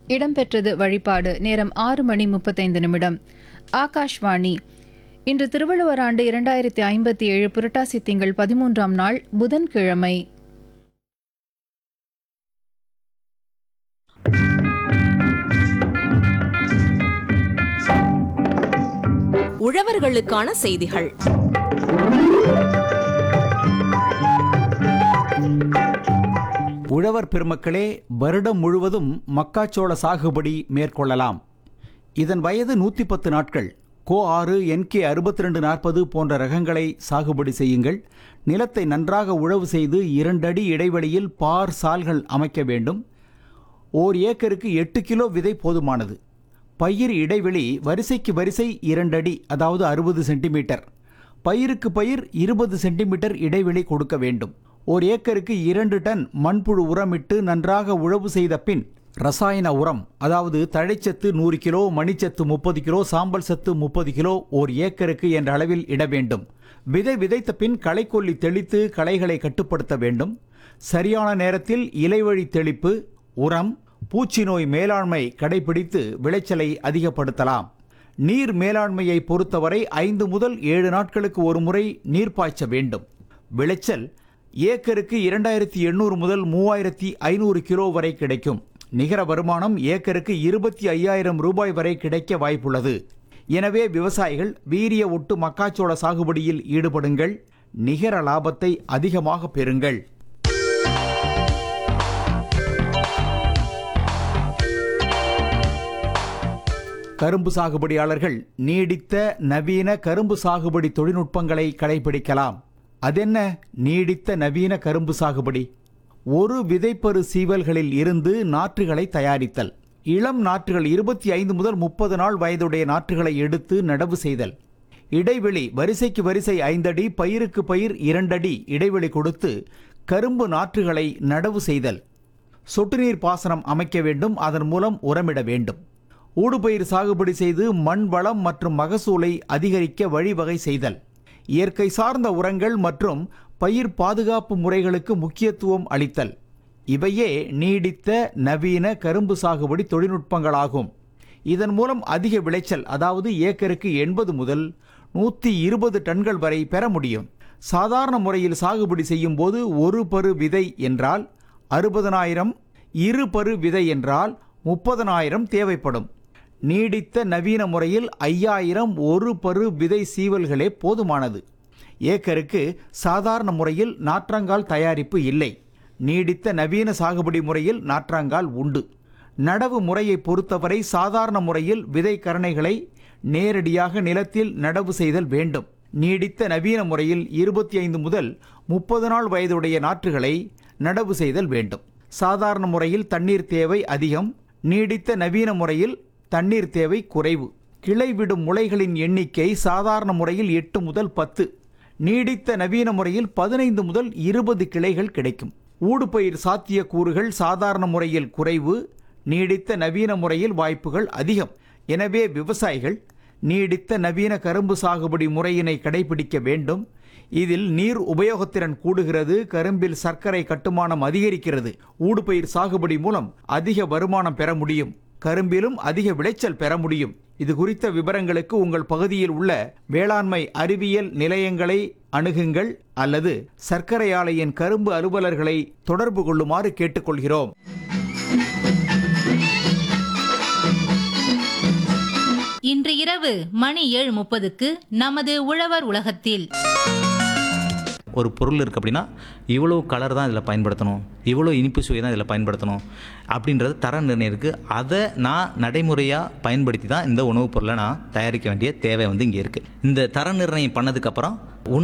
இடம்பெற்றது வழிபாடு நேரம் ஆறு மணி முப்பத்தைந்து நிமிடம் ஆகாஷ்வாணி இன்று திருவள்ளுவர் ஆண்டு இரண்டாயிரத்தி ஐம்பத்தி ஏழு புரட்டாசி திங்கள் பதிமூன்றாம் நாள் புதன்கிழமை உழவர்களுக்கான செய்திகள் உழவர் பெருமக்களே வருடம் முழுவதும் மக்காச்சோள சாகுபடி மேற்கொள்ளலாம் இதன் வயது நூற்றி பத்து நாட்கள் கோ ஆறு என்கே அறுபத்தி ரெண்டு நாற்பது போன்ற ரகங்களை சாகுபடி செய்யுங்கள் நிலத்தை நன்றாக உழவு செய்து இரண்டடி இடைவெளியில் பார் சால்கள் அமைக்க வேண்டும் ஓர் ஏக்கருக்கு எட்டு கிலோ விதை போதுமானது பயிர் இடைவெளி வரிசைக்கு வரிசை இரண்டடி அதாவது அறுபது சென்டிமீட்டர் பயிருக்கு பயிர் இருபது சென்டிமீட்டர் இடைவெளி கொடுக்க வேண்டும் ஒரு ஏக்கருக்கு இரண்டு டன் மண்புழு உரமிட்டு நன்றாக உழவு செய்த பின் ரசாயன உரம் அதாவது தழைச்சத்து நூறு கிலோ மணிச்சத்து முப்பது கிலோ சாம்பல் சத்து முப்பது கிலோ ஓர் ஏக்கருக்கு என்ற அளவில் இட வேண்டும் விதை விதைத்த பின் களைக்கொல்லி தெளித்து களைகளை கட்டுப்படுத்த வேண்டும் சரியான நேரத்தில் இலைவழி தெளிப்பு உரம் பூச்சி நோய் மேலாண்மை கடைபிடித்து விளைச்சலை அதிகப்படுத்தலாம் நீர் மேலாண்மையை பொறுத்தவரை ஐந்து முதல் ஏழு நாட்களுக்கு ஒரு முறை நீர் பாய்ச்ச வேண்டும் விளைச்சல் ஏக்கருக்கு இரண்டாயிரத்தி எண்ணூறு முதல் மூவாயிரத்தி ஐநூறு கிலோ வரை கிடைக்கும் நிகர வருமானம் ஏக்கருக்கு இருபத்தி ஐயாயிரம் ரூபாய் வரை கிடைக்க வாய்ப்புள்ளது எனவே விவசாயிகள் வீரிய ஒட்டு மக்காச்சோள சாகுபடியில் ஈடுபடுங்கள் நிகர லாபத்தை அதிகமாக பெறுங்கள் கரும்பு சாகுபடியாளர்கள் நீடித்த நவீன கரும்பு சாகுபடி தொழில்நுட்பங்களை கடைபிடிக்கலாம் அதென்ன நீடித்த நவீன கரும்பு சாகுபடி ஒரு விதைப்பரு சீவல்களில் இருந்து நாற்றுகளை தயாரித்தல் இளம் நாற்றுகள் இருபத்தி ஐந்து முதல் முப்பது நாள் வயதுடைய நாற்றுகளை எடுத்து நடவு செய்தல் இடைவெளி வரிசைக்கு வரிசை ஐந்தடி பயிருக்கு பயிர் இரண்டடி இடைவெளி கொடுத்து கரும்பு நாற்றுகளை நடவு செய்தல் சொட்டுநீர் பாசனம் அமைக்க வேண்டும் அதன் மூலம் உரமிட வேண்டும் ஊடுபயிர் சாகுபடி செய்து மண் வளம் மற்றும் மகசூலை அதிகரிக்க வழிவகை செய்தல் இயற்கை சார்ந்த உரங்கள் மற்றும் பயிர் பாதுகாப்பு முறைகளுக்கு முக்கியத்துவம் அளித்தல் இவையே நீடித்த நவீன கரும்பு சாகுபடி தொழில்நுட்பங்களாகும் இதன் மூலம் அதிக விளைச்சல் அதாவது ஏக்கருக்கு எண்பது முதல் நூற்றி இருபது டன்கள் வரை பெற முடியும் சாதாரண முறையில் சாகுபடி செய்யும் போது ஒரு பரு விதை என்றால் அறுபதனாயிரம் இரு பரு விதை என்றால் முப்பதனாயிரம் தேவைப்படும் நீடித்த நவீன முறையில் ஐயாயிரம் ஒரு பரு விதை சீவல்களே போதுமானது ஏக்கருக்கு சாதாரண முறையில் நாற்றங்கால் தயாரிப்பு இல்லை நீடித்த நவீன சாகுபடி முறையில் நாற்றங்கால் உண்டு நடவு முறையை பொறுத்தவரை சாதாரண முறையில் விதை கரணைகளை நேரடியாக நிலத்தில் நடவு செய்தல் வேண்டும் நீடித்த நவீன முறையில் இருபத்தி ஐந்து முதல் முப்பது நாள் வயதுடைய நாற்றுகளை நடவு செய்தல் வேண்டும் சாதாரண முறையில் தண்ணீர் தேவை அதிகம் நீடித்த நவீன முறையில் தண்ணீர் தேவை குறைவு கிளை விடும் முளைகளின் எண்ணிக்கை சாதாரண முறையில் எட்டு முதல் பத்து நீடித்த நவீன முறையில் பதினைந்து முதல் இருபது கிளைகள் கிடைக்கும் ஊடுபயிர் சாத்தியக்கூறுகள் சாதாரண முறையில் குறைவு நீடித்த நவீன முறையில் வாய்ப்புகள் அதிகம் எனவே விவசாயிகள் நீடித்த நவீன கரும்பு சாகுபடி முறையினை கடைபிடிக்க வேண்டும் இதில் நீர் உபயோகத்திறன் கூடுகிறது கரும்பில் சர்க்கரை கட்டுமானம் அதிகரிக்கிறது ஊடுபயிர் சாகுபடி மூலம் அதிக வருமானம் பெற முடியும் கரும்பிலும் அதிக விளைச்சல் பெற முடியும் இது குறித்த விவரங்களுக்கு உங்கள் பகுதியில் உள்ள வேளாண்மை அறிவியல் நிலையங்களை அணுகுங்கள் அல்லது சர்க்கரை ஆலையின் கரும்பு அலுவலர்களை தொடர்பு கொள்ளுமாறு கேட்டுக்கொள்கிறோம் இன்று இரவு மணி ஏழு முப்பதுக்கு நமது உழவர் உலகத்தில் ஒரு பொருள் இருக்குது அப்படின்னா இவ்வளோ கலர் தான் இதில் பயன்படுத்தணும் இவ்வளோ இனிப்பு சுவை தான் இதில் பயன்படுத்தணும் அப்படின்றது தர நிர்ணயம் இருக்குது அதை நான் நடைமுறையாக பயன்படுத்தி தான் இந்த உணவுப் பொருளை நான் தயாரிக்க வேண்டிய தேவை வந்து இங்கே இருக்குது இந்த தர நிர்ணயம் பண்ணதுக்கப்புறம் உணவு